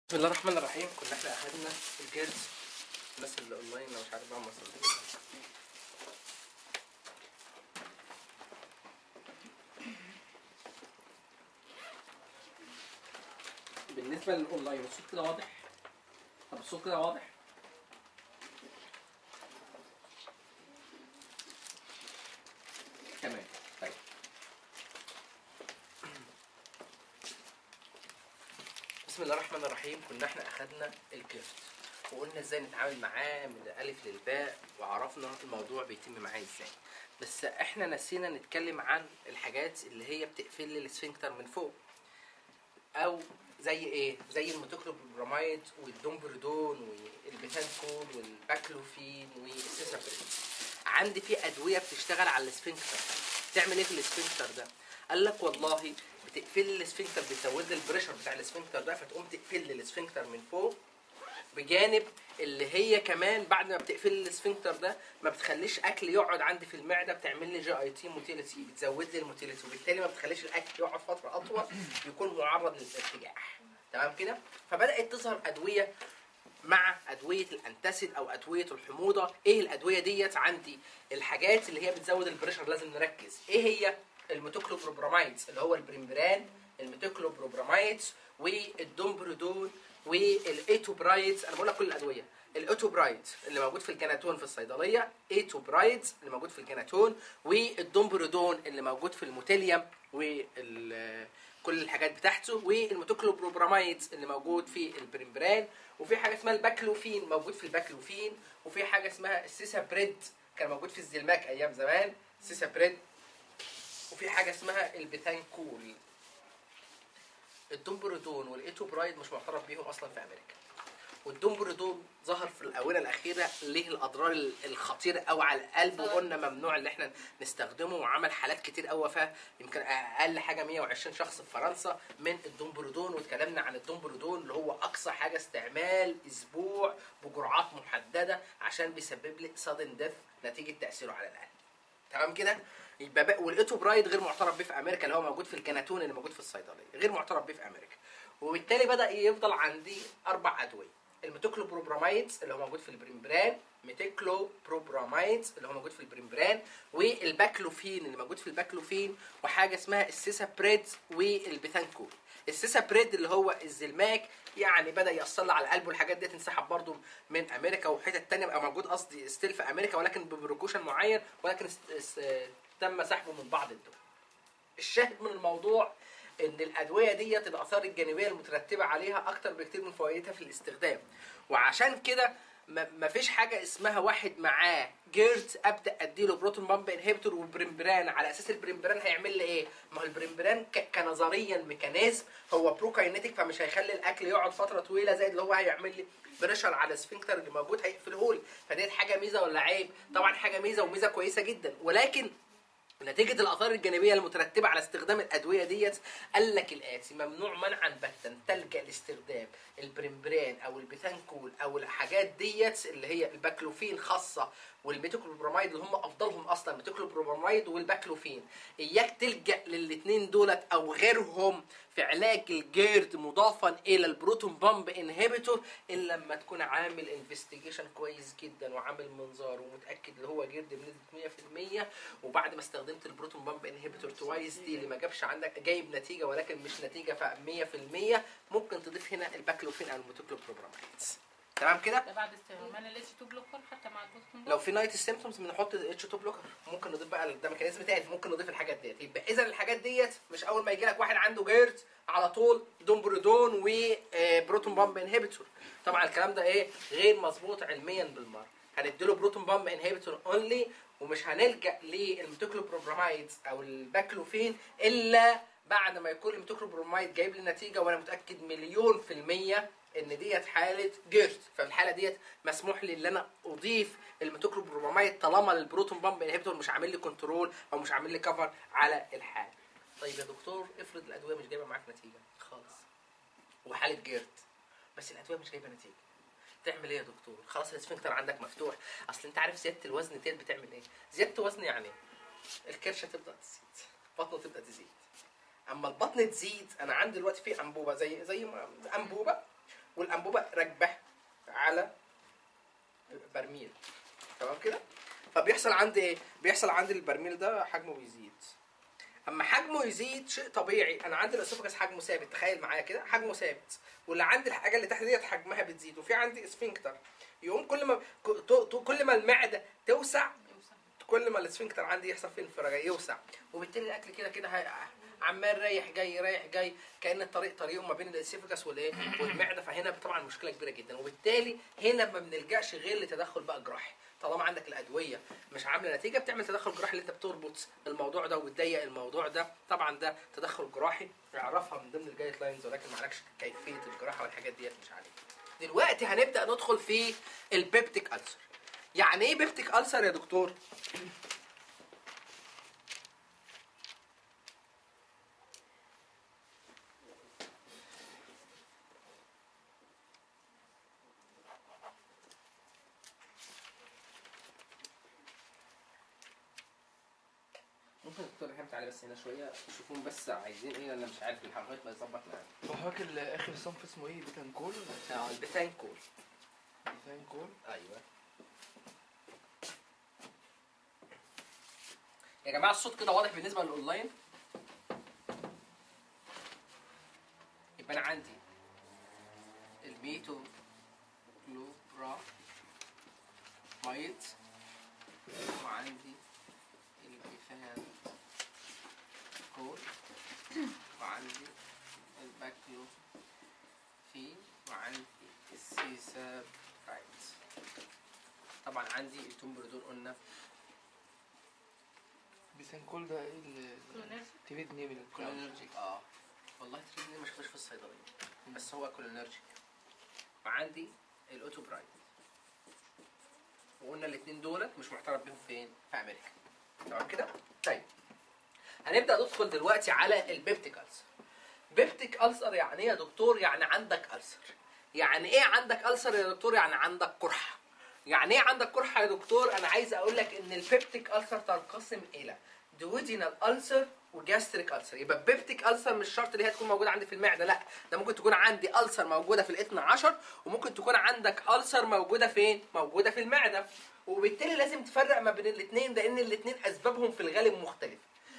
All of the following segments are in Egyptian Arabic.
بسم الله الرحمن الرحيم كنا احنا اخدنا الجيرز الناس اللي اونلاين لو مش عارف بقى هم صدقوا بالنسبة للاونلاين الصوت كده واضح طب الصوت كده واضح تمام طيب بسم الله الرحمن الرحيم كنا احنا اخدنا الجيفت وقلنا ازاي نتعامل معاه من الالف للباء وعرفنا الموضوع بيتم معاه ازاي بس احنا نسينا نتكلم عن الحاجات اللي هي بتقفل لي السفنكتر من فوق او زي ايه زي الميتوكلوبراميد والدومبردون والبيتانكول والباكلوفين والسيسابرين عندي في ادويه بتشتغل على السفنكتر تعمل ايه في السفنكتر ده قال لك والله بتقفل لي السفنكتر بتزود لي البريشر بتاع السفنكتر ده فتقوم تقفل لي السفنكتر من فوق بجانب اللي هي كمان بعد ما بتقفل لي السفنكتر ده ما بتخليش اكل يقعد عندي في المعده بتعمل لي جي اي تي موتيليتي بتزود لي الموتيليتي وبالتالي ما بتخليش الاكل يقعد فتره اطول يكون معرض للارتجاع تمام كده فبدات تظهر ادويه مع ادويه الانتاسيد او ادويه الحموضه ايه الادويه ديت عندي الحاجات اللي هي بتزود البريشر لازم نركز ايه هي الميتوكلوبروبراميدز اللي هو البريمبران الميتوكلوبروبراميدز والدومبرودون والايتوبرايدز انا بقول لك كل الادويه الاوتوبرايد اللي موجود في الجناتون في الصيدليه ايتوبرايدز اللي موجود في الجناتون والدومبرودون اللي موجود في الموتيليوم وال كل الحاجات بتاعته والميتوكلوبروبراميدز اللي موجود في البريمبران وفي حاجه اسمها الباكلوفين موجود في الباكلوفين وفي حاجه اسمها السيسا بريد كان موجود في الزلماك ايام زمان سيسا بريد وفي حاجه اسمها البيتانكول الدومبرودون والايتوبرايد مش معترف بيهم اصلا في امريكا والدومبرودون ظهر في الاونه الاخيره ليه الاضرار الخطيره قوي على القلب وقلنا ممنوع ان احنا نستخدمه وعمل حالات كتير قوي وفاه يمكن اقل حاجه 120 شخص في فرنسا من الدومبرودون واتكلمنا عن الدومبرودون اللي هو اقصى حاجه استعمال اسبوع بجرعات محدده عشان بيسبب لي سادن ديث نتيجه تاثيره على القلب تمام كده يبقى بقى والايتوبرايد غير معترف به في امريكا اللي هو موجود في الجناتون اللي موجود في الصيدليه غير معترف به في امريكا وبالتالي بدا يفضل عندي اربع ادويه الميتوكلوبروبراميدز اللي هو موجود في البريمبران ميتيكلوبروبراميدز اللي هو موجود في البريمبران والباكلوفين اللي موجود في الباكلوفين وحاجه اسمها السيسابريد والبيثانكول السيسابريد اللي هو الزلماك يعني بدا ياثر لي على القلب والحاجات دي تنسحب برضو من امريكا وحتت تانية بقى موجود قصدي ستيل في امريكا ولكن ببروكوشن معين ولكن است- است- تم سحبه من بعض الدول الشاهد من الموضوع ان الادويه ديت الاثار الجانبيه المترتبه عليها اكتر بكتير من فوائدها في الاستخدام وعشان كده ما ما فيش حاجه اسمها واحد معاه جيرت ابدا اديله بروتون بامب انهبيتور وبريمبران على اساس البريمبران هيعمل لي ايه؟ ما هو البريمبران ك- كنظريا ميكانيزم هو بروكاينيتيك فمش هيخلي الاكل يقعد فتره طويله زي اللي هو هيعمل لي بريشر على السفنكتر اللي موجود هيقفله لي فديت حاجه ميزه ولا عيب؟ طبعا حاجه ميزه وميزه كويسه جدا ولكن نتيجة الآثار الجانبية المترتبة على استخدام الأدوية ديت قال لك الآتي ممنوع منعا باتا تلجأ لاستخدام البريمبران أو البيثانكول أو الحاجات ديت اللي هي الباكلوفين خاصة والميتوكلوبراميد اللي هم أفضلهم أصلا الميتوكلوبراميد والباكلوفين إياك تلجأ للاتنين دولت أو غيرهم في علاج الجيرد مضافا إلى البروتون بامب انهبيتور إلا لما تكون عامل انفستيجيشن كويس جدا وعامل منظار ومتأكد اللي هو جيرد بنسبة 100% وبعد ما استخدمت البروتون بامب انهبيتور توايس دي اللي ما جابش عندك جايب نتيجه ولكن مش نتيجه ف 100% ممكن تضيف هنا الباكلوفين او الميتوكلوبروبراميدز تمام كده ده بعد استعمال الاتش 2 بلوكر حتى مع البوستون لو في نايت سيمتومز بنحط اتش 2 بلوكر ممكن نضيف بقى ده ميكانيزم تاني ممكن نضيف الحاجات ديت يبقى اذا الحاجات ديت مش اول ما يجي لك واحد عنده جيرد على طول دومبرودون وبروتون بامب انهبيتور طبعا الكلام ده ايه غير مظبوط علميا بالمره هنديله بروتون بامب انهبيتور اونلي ومش هنلجا للميتوكلوبروبراميدز او الباكلوفين الا بعد ما يكون الميتوكلوبرومايد جايب لي نتيجه وانا متاكد مليون في الميه ان ديت حاله جيرت ففي الحاله ديت مسموح لي ان انا اضيف الميتوكلوبرومايد طالما البروتون بامب انهبيتور مش عامل لي كنترول او مش عامل لي كفر على الحاله طيب يا دكتور افرض الادويه مش جايبه معاك نتيجه خالص وحاله جيرت بس الادويه مش جايبه نتيجه تعمل ايه يا دكتور خلاص الاسفنكتر عندك مفتوح اصل انت عارف زياده الوزن ديت بتعمل ايه زياده الوزن يعني إيه؟ الكرشه تبدا تزيد بطنه تبدا تزيد اما البطن تزيد انا عندي دلوقتي في انبوبه زي زي ما انبوبه والانبوبه راكبه على برميل تمام كده فبيحصل عندي ايه بيحصل عندي البرميل ده حجمه بيزيد اما حجمه يزيد شيء طبيعي انا عندي الاسوفجس حجمه ثابت تخيل معايا كده حجمه ثابت واللي عندي الحاجه اللي تحت ديت حجمها بتزيد وفي عندي اسفنكتر يقوم كل ما ك- تو- تو- كل ما المعده توسع يوصل كل ما الاسفنكتر عندي يحصل فيه انفراج يوسع وبالتالي الاكل كده كده هي- عمال رايح جاي رايح جاي كان الطريق طريقه ما بين الاسيفجاس والايه والمعده فهنا طبعا مشكله كبيره جدا وبالتالي هنا ما بنلجاش غير لتدخل بقى جراحي طالما عندك الادويه مش عامله نتيجه بتعمل تدخل جراحي اللي انت بتربط الموضوع ده وتضيق الموضوع ده طبعا ده تدخل جراحي اعرفها من ضمن الجايد لاينز ولكن ما عليكش كيفيه الجراحه والحاجات ديت مش عليك دلوقتي هنبدا ندخل في البيبتيك ألسر يعني ايه بيبتيك ألسر يا دكتور ممكن الدكتور رحمت تعالى بس هنا شويه شوفون بس عايزين ايه انا مش عارف الحلقات ما يظبط معانا وحضرتك ال- اخر صنف اسمه ايه بتنكول اه البتانكول بتنكول ايوه يا جماعه الصوت كده واضح بالنسبه للاونلاين يبقى انا عندي الميتو كلورا مايت وعندي البيفان كول وعندي الباكلو في وعندي السيساب رايت طبعا عندي التومبردون قلنا بتنكول ده ايه ال- كلونيرجي تريد نيبل كولينرجيك اه والله تريدني ما شفتش في الصيدليه بس هو كولينرجيك وعندي الاوتو برايد وقلنا الاثنين دولت مش معترف بيهم فين في امريكا تمام كده طيب هنبدا ندخل دلوقتي على البيبتيك ألسر بيبتيك ألسر يعني ايه يا دكتور يعني عندك ألسر يعني ايه عندك ألسر يا دكتور يعني عندك قرحه يعني ايه عندك قرحه يا دكتور انا عايز اقول لك ان البيبتيك ألسر تنقسم الى دويدينال ألسر وجاستريك ألسر يبقى البيبتيك ألسر مش شرط اللي هي تكون موجوده عندي في المعده لا ده ممكن تكون عندي ألسر موجوده في الاثنى عشر وممكن تكون عندك ألسر موجوده فين موجوده في المعده وبالتالي لازم تفرق ما بين الاثنين لان الاثنين اسبابهم في الغالب مختلفه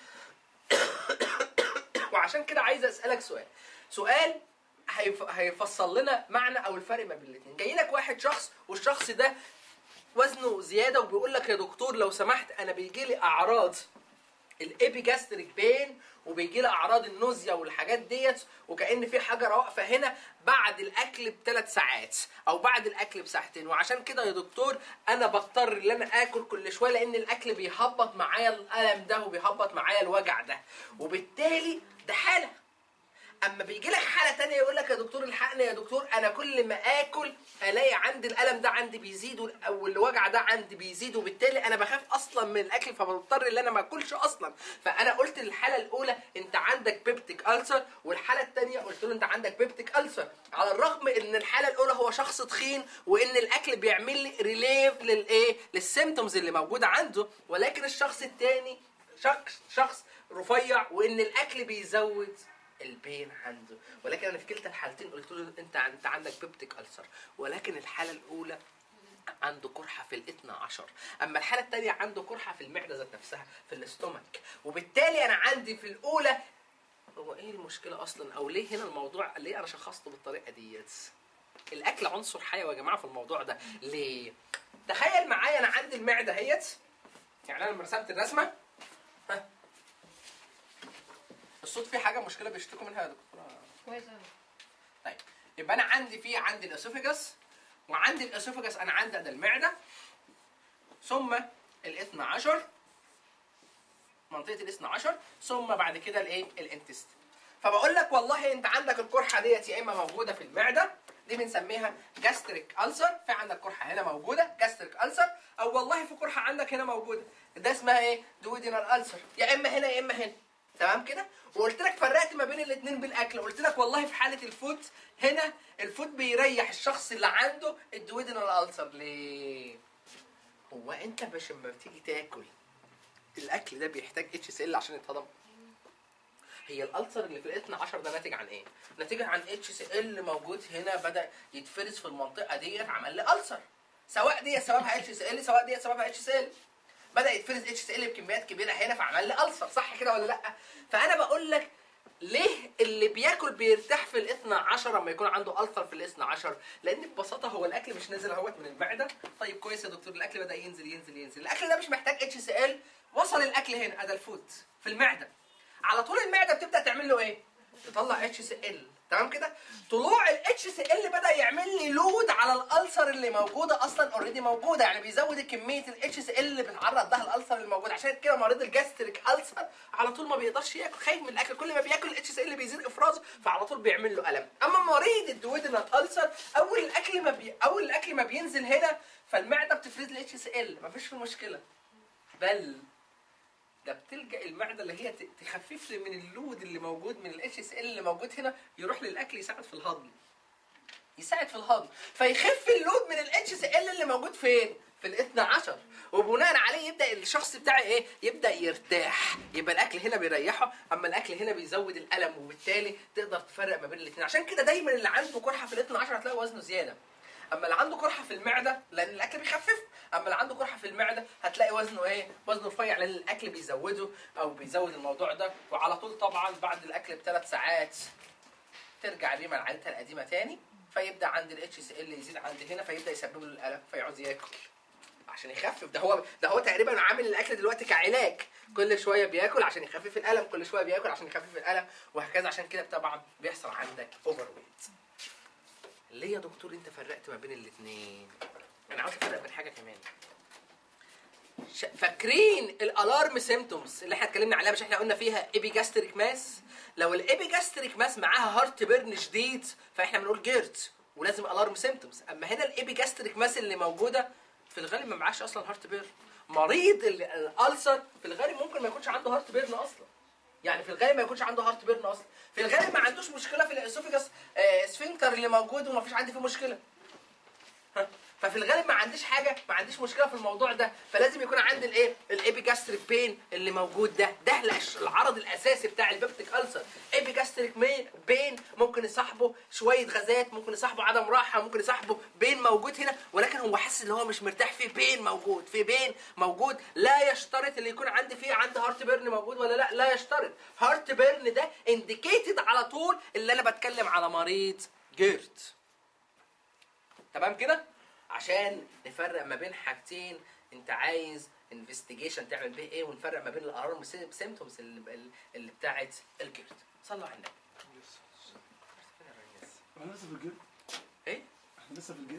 وعشان كده عايز اسالك سؤال سؤال هيف... هيفصل لنا معنى او الفرق ما بين الاثنين جاي لك واحد شخص والشخص ده وزنه زياده وبيقول لك يا دكتور لو سمحت انا بيجي لي اعراض الابيجاستريك بين وبيجي لي اعراض النوزيا والحاجات ديت وكان في حجره واقفه هنا بعد الاكل بثلاث ساعات او بعد الاكل بساعتين وعشان كده يا دكتور انا بضطر ان انا اكل كل شويه لان الاكل بيهبط معايا الالم ده وبيهبط معايا الوجع ده وبالتالي ده حاله اما بيجي لك حاله تانية يقول لك يا دكتور الحقني يا دكتور انا كل ما اكل الاقي عندي الالم ده عندي بيزيد وال- والوجع ده عندي بيزيد وبالتالي انا بخاف اصلا من الاكل فبضطر ان انا ما اكلش اصلا فانا قلت الحاله الاولى انت عندك بيبتيك ألسر والحاله الثانيه قلت له انت عندك بيبتيك ألسر على الرغم ان الحاله الاولى هو شخص تخين وان الاكل بيعمل لي ريليف للايه للسيمتومز اللي موجوده عنده ولكن الشخص الثاني شخص شخص رفيع وان الاكل بيزود البين عنده ولكن انا في كلتا الحالتين قلت له انت انت عندك بيبتيك ألسر ولكن الحاله الاولى عنده قرحه في الاثنى عشر اما الحاله الثانيه عنده قرحه في المعده ذات نفسها في الاستومك وبالتالي انا عندي في الاولى هو ايه المشكله اصلا او ليه هنا الموضوع ليه انا شخصته بالطريقه ديت الاكل عنصر حيوي يا جماعه في الموضوع ده ليه تخيل معايا انا عندي المعده اهيت يعني انا لما رسمت الرسمه ها الصوت فيه حاجه مشكله بيشتكوا منها يا دكتوره كويس قوي طيب يبقى انا عندي في عندي الاسوفيجاس وعندي الاسوفيجاس انا عندي ده المعده ثم الاثنى عشر منطقه الاثنى عشر ثم بعد كده الايه الانتست فبقول لك والله انت عندك القرحه ديت يا اما موجوده في المعده دي بنسميها جاستريك ألسر في عندك قرحه هنا موجوده جاستريك ألسر او والله في قرحه عندك هنا موجوده ده اسمها ايه دويدينال ألسر يا اما هنا يا اما هنا تمام كده وقلت لك فرقت ما بين الاثنين بالاكل قلت لك والله في حاله الفوت هنا الفوت بيريح الشخص اللي عنده الدويدينال ألسر ليه هو انت مش لما بتيجي تاكل الاكل ده بيحتاج اتش سي ال عشان يتهضم هي الالسر اللي في الاثنى عشر ده ناتج عن ايه؟ ناتج عن اتش سي ال موجود هنا بدا يتفرز في المنطقه ديت عمل لي السر سواء دي سببها اتش سي ال سواء دي سببها اتش سي ال بدا يتفرز اتش سي ال بكميات كبيره هنا فعمل لي السر صح كده ولا لا؟ فانا بقول لك ليه اللي بياكل بيرتاح في الاثنى عشر لما يكون عنده ألسر في الاثنى عشر لان ببساطه هو الاكل مش نازل اهوت من المعده طيب كويس يا دكتور الاكل بدا ينزل ينزل ينزل الاكل ده مش محتاج اتش سي ال وصل الاكل هنا ادى الفود في المعده على طول المعده بتبدا تعمل له ايه تطلع اتش سي ال تمام كده طلوع الاتش سي ال بدا يعمل لي لود على الالسر اللي موجوده اصلا اوريدي موجوده يعني بيزود كميه الاتش سي ال اللي بتعرض لها الالسر اللي موجود عشان كده مريض الجاستريك السر على طول ما بيقدرش ياكل خايف من الاكل كل ما بياكل الاتش سي ال بيزيد افرازه فعلى طول بيعمل له الم اما مريض الدويدنال السر اول الاكل ما بي... اول الاكل ما بينزل هنا فالمعده بتفرز الاتش سي ال مفيش في مشكله بل ده بتلجا المعده اللي هي ت- تخفف لي من اللود اللي موجود من الاتش اس ال اللي موجود هنا يروح للاكل يساعد في الهضم يساعد في الهضم فيخف اللود من الاتش اس ال اللي موجود فين في الاثنى عشر وبناء عليه يبدا الشخص بتاعي ايه يبدا يرتاح يبقى الاكل هنا بيريحه اما الاكل هنا بيزود الالم وبالتالي تقدر تفرق ما بين الاثنين عشان كده دايما اللي عنده قرحه في الاثنى عشر هتلاقي وزنه زياده اما اللي عنده قرحه في المعده لان الاكل بيخفف اما اللي عنده قرحه في المعده هتلاقي وزنه ايه وزنه رفيع لان الاكل بيزوده او بيزود الموضوع ده وعلى طول طبعا بعد الاكل بثلاث ساعات ترجع الريمه لعادتها القديمه تاني فيبدا عند الاتش سي ال يزيد عند هنا فيبدا يسبب له الالم فيعوز ياكل عشان يخفف ده هو ده هو تقريبا عامل الاكل دلوقتي كعلاج كل شويه بياكل عشان يخفف الالم كل شويه بياكل عشان يخفف الالم وهكذا عشان كده طبعا بيحصل عندك اوفر ويت ليه يا دكتور انت فرقت ما بين الاثنين انا عاوز افرق بين حاجه كمان ش- فاكرين الالارم سيمتومز اللي احنا اتكلمنا عليها مش احنا قلنا فيها ايبيجاستريك ماس لو الايبيجاستريك ماس معاها هارت بيرن شديد فاحنا بنقول جيرت ولازم الارم سيمتومز اما هنا الايبيجاستريك ماس اللي موجوده في الغالب ما معاش اصلا هارت بيرن مريض ال- الالسر في الغالب ممكن ما يكونش عنده هارت بيرن اصلا يعني في الغالب ما يكونش عنده هارت بيرن اصلا في الغالب ما عندوش مشكله في الاسوفيجاس آه، سفنكتر اللي موجود وما فيش عندي فيه مشكله ها؟ ففي الغالب ما عنديش حاجه ما عنديش مشكله في الموضوع ده فلازم يكون عندي الايه الابيجاستريك بين اللي موجود ده ده الأش- العرض الاساسي بتاع البيبتيك السر ابيجاستريك مين بين ممكن يصاحبه شويه غازات ممكن يصاحبه عدم راحه ممكن يصاحبه بين موجود هنا ولكن هو حاسس ان هو مش مرتاح في بين موجود في بين موجود لا يشترط اللي يكون عندي فيه عندي هارت بيرن موجود ولا لا لا يشترط هارت بيرن ده انديكيتد على طول اللي انا بتكلم على مريض جيرت تمام كده عشان نفرق ما بين حاجتين انت عايز انفستيجيشن تعمل بيه ايه ونفرق ما بين الالارم سيمتومز اللي, اللي بتاعت الجيرت صلوا على النبي احنا لسه في الجيب ايه احنا لسه في الجيب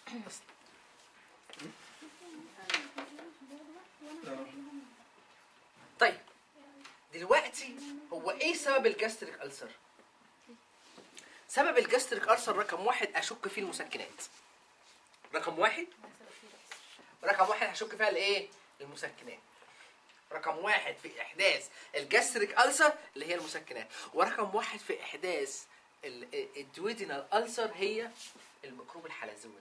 طيب دلوقتي هو ايه سبب الجاستريك ألسر؟ سبب الجاستريك ألسر رقم واحد أشك فيه المسكنات. رقم واحد رقم واحد هشك فيها الايه؟ المسكنات. رقم واحد في إحداث الجاستريك ألسر اللي هي المسكنات، ورقم واحد في إحداث ال- الدويدينال ألسر هي الميكروب الحلزوني.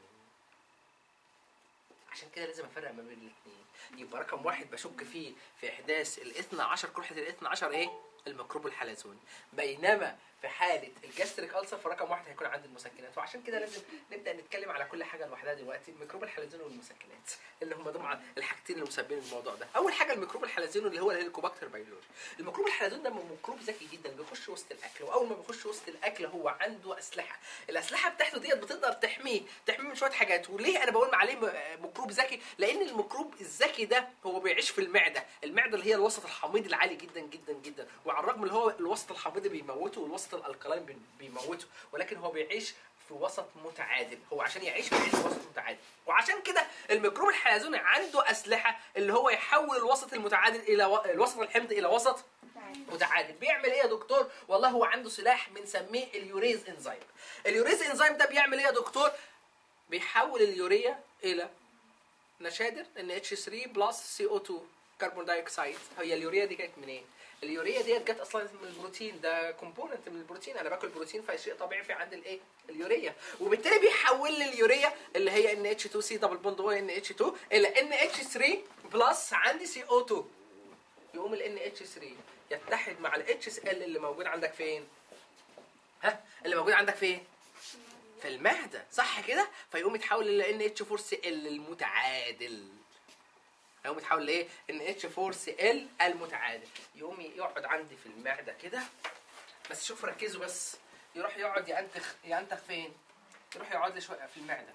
عشان كده لازم افرق ما بين الاثنين يبقى رقم واحد بشك فيه في احداث الاثنى عشر قرحه الاثنى عشر ايه الميكروب الحلزوني بينما في حاله الجاستريك ألسر فرقم واحد هيكون عند المسكنات وعشان كده لازم نبدا نتكلم على كل حاجه لوحدها دلوقتي الميكروب الحلزوني والمسكنات اللي هم دول الحاجتين اللي مسببين الموضوع ده اول حاجه الميكروب الحلزوني اللي هو الهيليكوباكتر بايلوري الميكروب الحلزوني ده ميكروب ذكي جدا بيخش وسط الاكل واول ما بيخش وسط الاكل هو عنده اسلحه الاسلحه بتاعته ديت بتقدر تحميه تحميه من شويه حاجات وليه انا بقول عليه م- ميكروب ذكي لان الميكروب الذكي ده هو بيعيش في المعده المعده اللي هي الوسط الحميض العالي جدا جدا جدا وعلى الرغم اللي هو الوسط الحميض بيموته والوسط الالكلاين بي- بيموته ولكن هو بيعيش في وسط متعادل هو عشان يعيش بيعيش في وسط متعادل وعشان كده الميكروب الحلزوني عنده اسلحه اللي هو يحول الوسط المتعادل الى و... الوسط الحمض الى وسط متعادل بيعمل ايه يا دكتور والله هو عنده سلاح بنسميه اليوريز انزيم اليوريز انزيم ده بيعمل ايه يا دكتور بيحول اليوريا الى نشادر ان اتش 3 بلس سي او 2 كربون دايوكسيد هي اليوريا دي جت منين اليوريا ديت جت اصلا من البروتين ده كومبوننت من البروتين انا باكل بروتين فشيء طبيعي في عند الايه اليوريا وبالتالي بيحول لي اليوريا اللي هي ان اتش 2 سي دبل بوند او ان اتش 2 الى ان اتش 3 بلس عندي سي او 2 يقوم ال NH3 يتحد مع الاتش اس ال اللي موجود عندك فين ها اللي موجود عندك فين في المعده صح كده فيقوم يتحول ل ان اتش 4 سي ال المتعادل يقوم يتحول لايه ان اتش 4 سي ال المتعادل يقوم يقعد عندي في المعده كده بس شوف ركزوا بس يروح يقعد ينتخ ينتخ فين يروح يقعد لي شويه في المعده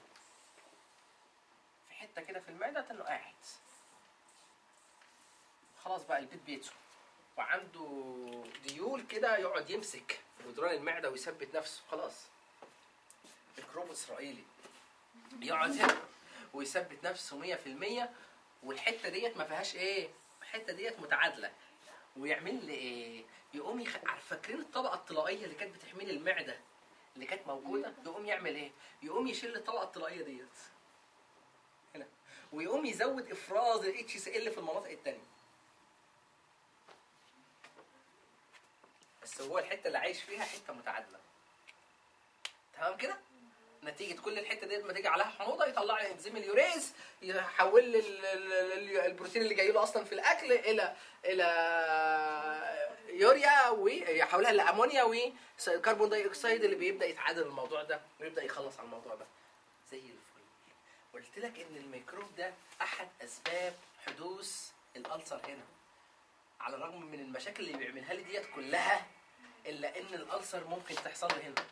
في حته كده في المعده انه قاعد خلاص بقى البيت بيته وعنده ديول كده يقعد يمسك في جدران المعده ويثبت نفسه خلاص ميكروب اسرائيلي يقعد هنا ويثبت نفسه 100% والحته ديت ما فيهاش ايه الحته ديت متعادله ويعمل لي ايه يقوم يخ... عارف فاكرين الطبقه الطلائيه اللي كانت بتحمي لي المعده اللي كانت موجوده يقوم يعمل ايه يقوم يشيل الطبقه الطلائيه ديت هنا ويقوم يزود افراز الاتش سي ال في المناطق التانية بس هو الحته اللي عايش فيها حته متعادله تمام كده نتيجه كل الحته ديت لما تيجي عليها حموضه يطلع لي انزيم اليوريز يحول لي ال- ال- ال- البروتين اللي جاي له اصلا في الاكل الى الى يوريا ويحولها لامونيا وكربون داي اكسيد اللي بيبدا يتعادل الموضوع ده ويبدا يخلص على الموضوع ده زي الفل قلت لك ان الميكروب ده احد اسباب حدوث الالسر هنا على الرغم من المشاكل اللي بيعملها لي ديت كلها الا ان الالسر ممكن تحصل لي هنا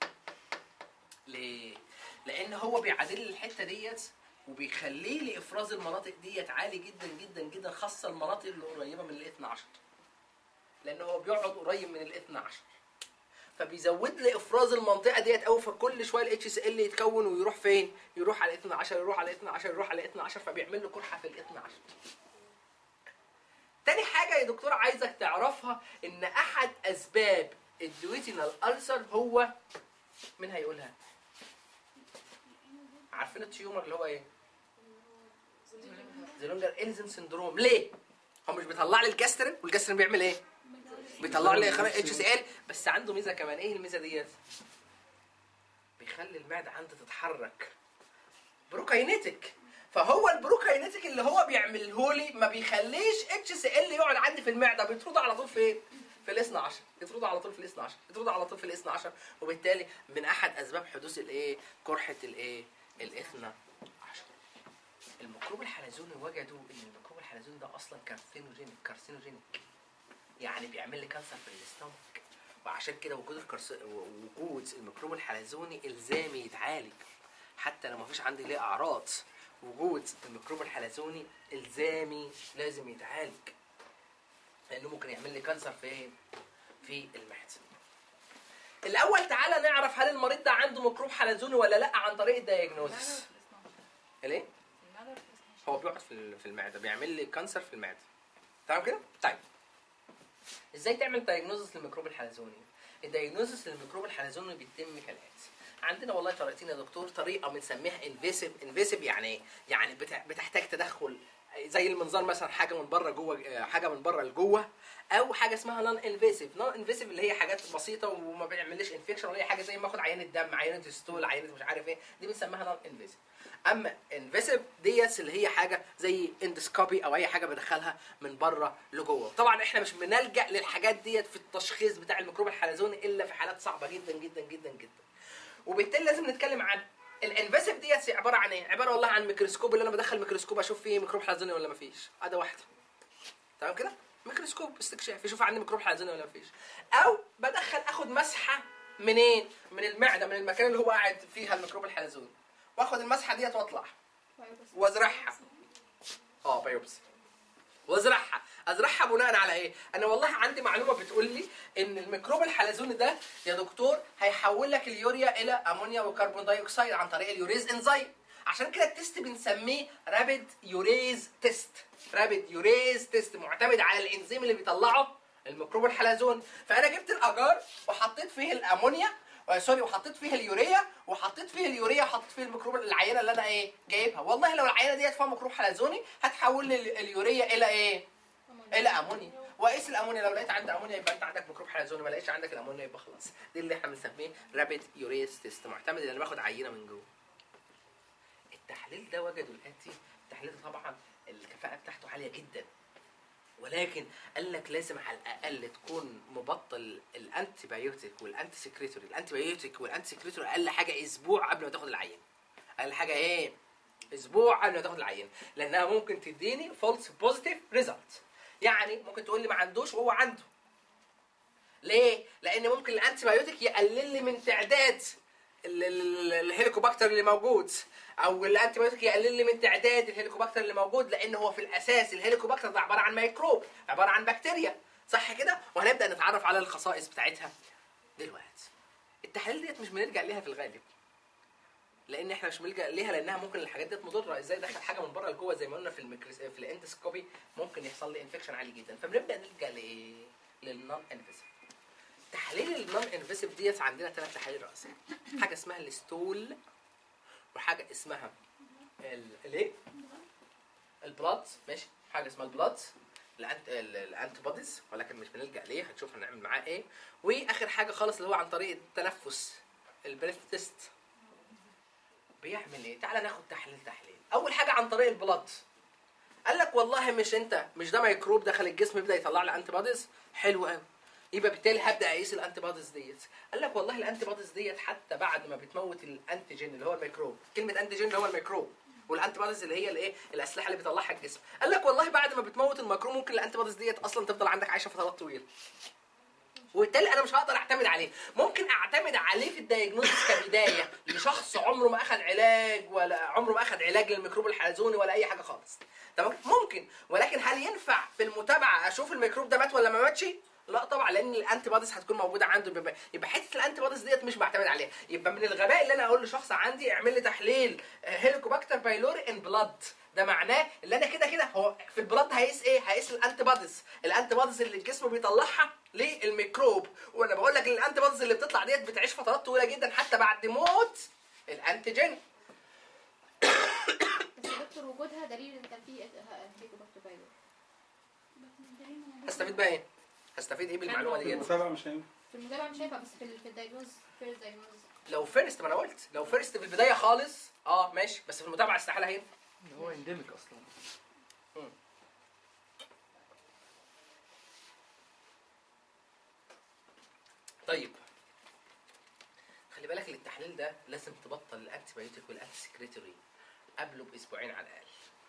ليه؟ لان هو بيعادل لي الحته ديت وبيخلي لي افراز المناطق ديت عالي جدا جدا جدا خاصه المناطق اللي قريبه من ال 12 لان هو بيقعد قريب من ال 12 فبيزود لي افراز المنطقه ديت قوي فكل شويه الاتش سي ال يتكون ويروح فين؟ يروح على 12 يروح على 12 يروح على 12 فبيعمل له قرحه في ال 12 تاني حاجة يا دكتور عايزك تعرفها إن أحد أسباب الدويتينال ألسر هو مين هيقولها؟ عارفين التيومر اللي هو إيه؟ زيلونجر إلزن سندروم ليه؟ هو مش بيطلع لي الجاسترين والجاسترين بيعمل إيه؟ بيطلع لي خلايا اتش سي ال بس عنده ميزة كمان إيه الميزة ديت؟ بيخلي المعدة عنده تتحرك بروكاينيتك فهو البروكاينيتك اللي هو بيعمله لي ما بيخليش اتش سي ال يقعد عندي في المعده بيطرده على طول فين؟ في الاس 12 يطرده على طول في الاس 12 يطرده على طول في الاس 12 وبالتالي من احد اسباب حدوث الايه؟ قرحه الايه؟ الاثنى عشر الميكروب الحلزوني وجدوا ان الميكروب الحلزوني ده اصلا كارسينوجينيك كارسينوجينيك يعني بيعمل لي كانسر في الاستومك وعشان كده وجود الكرس... وجود الميكروب الحلزوني الزامي يتعالج حتى لو مفيش عندي ليه اعراض وجود الميكروب الحلزوني الزامي لازم يتعالج لانه ممكن يعمل لي كانسر فين في المعده الاول تعالى نعرف هل المريض ده عنده ميكروب حلزوني ولا لا عن طريق الدايجنوزس ليه هو بيقعد في ال- في المعده بيعمل لي كانسر في المعده تمام كده طيب ازاي تعمل دايجنوزس للميكروب الحلزوني الدايجنوزس للميكروب الحلزوني بيتم كالاتي عندنا والله طريقتين يا دكتور طريقه بنسميها انفيسيف انفيسيف يعني ايه يعني بتح- بتحتاج تدخل زي المنظار مثلا حاجه من بره جوه حاجه من بره لجوه او حاجه اسمها نون انفيسيف نون انفيسيف اللي هي حاجات بسيطه وما بيعملش انفكشن ولا هي حاجه زي ما اخد عينه دم عينه ستول عينه مش عارف ايه دي بنسميها نون انفيسيف اما انفيسيف ديت اللي هي حاجه زي اندسكوبي او اي حاجه بدخلها من بره لجوه طبعا احنا مش بنلجا للحاجات ديت في التشخيص بتاع الميكروب الحلزوني الا في حالات صعبه جدا جدا جدا جدا وبالتالي لازم نتكلم عن الانفيسيف ديت عباره عن ايه؟ عباره والله عن ميكروسكوب اللي انا بدخل ميكروسكوب اشوف فيه ميكروب حلزوني ولا مفيش اداه واحده تمام كده؟ ميكروسكوب استكشاف يشوف عندي ميكروب حلزوني ولا مفيش او بدخل اخد مسحه منين؟ من المعده من المكان اللي هو قاعد فيها الميكروب الحلزوني واخد المسحه ديت واطلع وازرعها اه بايوبسي وازرعها ازرعها بناء على ايه انا والله عندي معلومه بتقول لي ان الميكروب الحلزوني ده يا دكتور هيحول لك اليوريا الى امونيا وكربون داي اكسيد عن طريق اليوريز انزيم عشان كده التست بنسميه رابيد يوريز تيست رابيد يوريز تيست معتمد على الانزيم اللي بيطلعه الميكروب الحلزوني فانا جبت الاجار وحطيت فيه الامونيا آه، سوري وحطيت فيه اليوريا وحطيت فيه اليوريا وحطيت فيه الميكروب العينه اللي انا ايه جايبها والله لو العينه ديت فيها ميكروب حلزوني هتحول لي ال- اليوريا الى ايه الى امونيا وقيس الامونيا لو لقيت عندي امونيا يبقى انت عندك ميكروب حلزوني ما لقيتش عندك الامونيا يبقى خلاص دي اللي احنا بنسميه رابيد يوريز تيست معتمد ان انا باخد عينه من جوه التحليل ده وجدوا الاتي التحليل ده طبعا الكفاءه بتاعته عاليه جدا ولكن قال لك لازم على الاقل تكون مبطل الانتي بايوتيك والانتي سكريتوري الانتي بايوتيك والانتي سكريتوري اقل حاجه اسبوع قبل ما تاخد العينه اقل حاجه ايه اسبوع قبل ما تاخد العينه لانها ممكن تديني فولس بوزيتيف ريزلت يعني ممكن تقول لي ما عندوش وهو عنده ليه لان ممكن الانتي بايوتيك يقلل لي من تعداد ال- ال- الهيليكوباكتر اللي موجود او الانتي بايوتيك يقلل لي من تعداد الهيليكوباكتر اللي موجود لان هو في الاساس الهيليكوباكتر ده عباره عن ميكروب عباره عن بكتيريا صح كده وهنبدا نتعرف على الخصائص بتاعتها دلوقتي التحاليل ديت مش بنلجا ليها في الغالب لان احنا مش بنلجا ليها لانها ممكن الحاجات ديت مضره ازاي دخل حاجه من بره لجوه زي ما قلنا في الميكروس في الاندسكوبي ممكن يحصل لي انفكشن عالي جدا فبنبدا نلجا لايه للنون انفيسيف تحاليل النون انفيسيف ديت عندنا ثلاث تحاليل رئيسيه حاجه اسمها الستول وحاجه اسمها ال- الايه البلاد ماشي حاجه اسمها البلاد الانت الانتي بوديز ولكن مش بنلجا ليه هنشوف هنعمل معاه ايه واخر حاجه خالص اللي هو عن طريق التنفس البريث تيست بيعمل ايه تعالى ناخد تحليل تحليل اول حاجه عن طريق البلاد قال لك والله مش انت مش ده ميكروب دخل الجسم يبدا يطلع لي انتي بوديز حلو قوي يبقى بالتالي هبدا اقيس الانتي بوديز ديت قال لك والله الانتي بوديز ديت حتى بعد ما بتموت الانتيجين اللي هو الميكروب كلمه انتيجين اللي هو الميكروب والانتي بوديز اللي هي الايه الاسلحه اللي بيطلعها الجسم قال لك والله بعد ما بتموت الميكروب ممكن الانتي بوديز ديت اصلا تفضل عندك عايشه فترات طويله وبالتالي انا مش هقدر اعتمد عليه ممكن اعتمد عليه في الدايجنوستس كبدايه لشخص عمره ما اخذ علاج ولا عمره ما اخذ علاج للميكروب الحلزوني ولا اي حاجه خالص تمام ممكن ولكن هل ينفع في المتابعه اشوف الميكروب ده مات ولا ما ماتش لا طبعا لان الانتي بوديز هتكون موجوده عنده يبقى, يبقى حته الانتي بوديز ديت مش بعتمد عليها يبقى من الغباء اللي انا اقول لشخص عندي اعمل لي تحليل آه، هيليكوباكتر بايلوري ان بلاد ده معناه اللي انا كده كده هو في البلاد هيقيس ايه هيقيس الانتي بوديز الانتي بوديز اللي الجسم بيطلعها للميكروب وانا بقول لك ان الانتي بوديز اللي بتطلع ديت بتعيش فترات طويله جدا حتى بعد موت الانتيجين بس يا دكتور وجودها دليل ان كان في هيليكوباكتر بايلوري هستفيد بقى ايه هستفيد ايه بالمعلومه ديت المتابعة مش هينفع في المتابعه مش شايفه بس في ال- في الدايجنوز في الدايجنوز لو فيرست ما انا قلت لو فيرست في البدايه خالص اه ماشي بس في المتابعه استحاله هينفع ان هو انديميك اصلا طيب خلي بالك ان التحليل ده لازم تبطل الانتي بايوتيك والانتي سكريتوري قبله باسبوعين على الاقل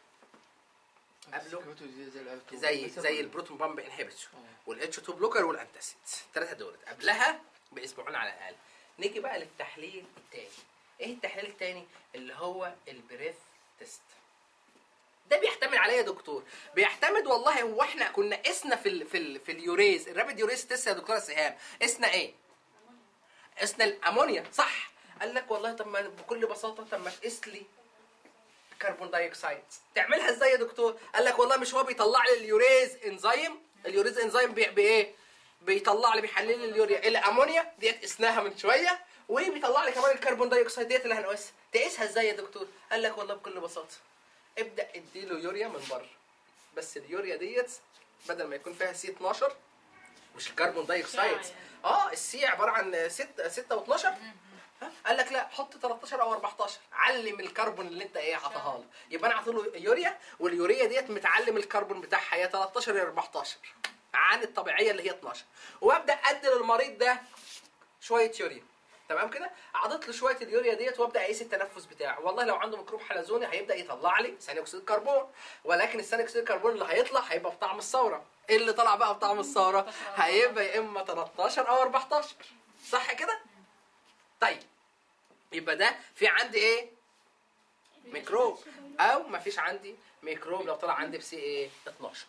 قبله السكرتو دي زي الألتو. زي بس زي أقول- البروتون بامب انهبيتور آه. والاتش 2 بلوكر والانتاسيد الثلاثه دول قبلها باسبوعين على الاقل نيجي بقى للتحليل الثاني ايه التحليل الثاني اللي هو البريث تيست ده بيعتمد عليه يا دكتور بيعتمد والله هو احنا كنا قسنا في ال في ال في اليوريز الرابيد يوريز تيست يا دكتوره سهام قسنا ايه قسنا الامونيا صح قال لك والله طب ما بكل بساطه طب ما تقيس لي كربون دايوكسيد تعملها ازاي يا دكتور قال لك والله مش هو بيطلع لي اليوريز انزيم اليوريز انزيم بي- بايه بيطلع لي بيحلل لي اليوريا الامونيا ديت قسناها من شويه وبيطلع لي كمان الكربون دايوكسيد ديت اللي هنقيسها تقيسها ازاي يا دكتور قال لك والله بكل بساطه ابدا اديله يوريا من بره بس اليوريا ديت بدل ما يكون فيها سي 12 مش الكربون دايوكسيد يعني. اه السي عباره عن 6 6 و12 ها؟ قال لك لا حط 13 او 14 علم الكربون اللي انت ايه عطاها له يبقى انا عطيله يوريا واليوريا ديت متعلم الكربون بتاعها يا 13 يا 14 عن الطبيعيه اللي هي 12 وابدا ادي للمريض ده شويه يوريا تمام كده عضت له شويه اليوريا ديت وابدا اقيس التنفس بتاعه والله لو عنده ميكروب حلزوني هيبدا يطلع لي ثاني اكسيد الكربون ولكن الثاني اكسيد الكربون اللي هيطلع هيبقى بطعم الثوره ايه اللي طلع بقى بطعم الثوره هيبقى يا اما 13 او 14 صح كده طيب يبقى ده في عندي ايه ميكروب او ما فيش عندي ميكروب لو طلع عندي بسي ايه 12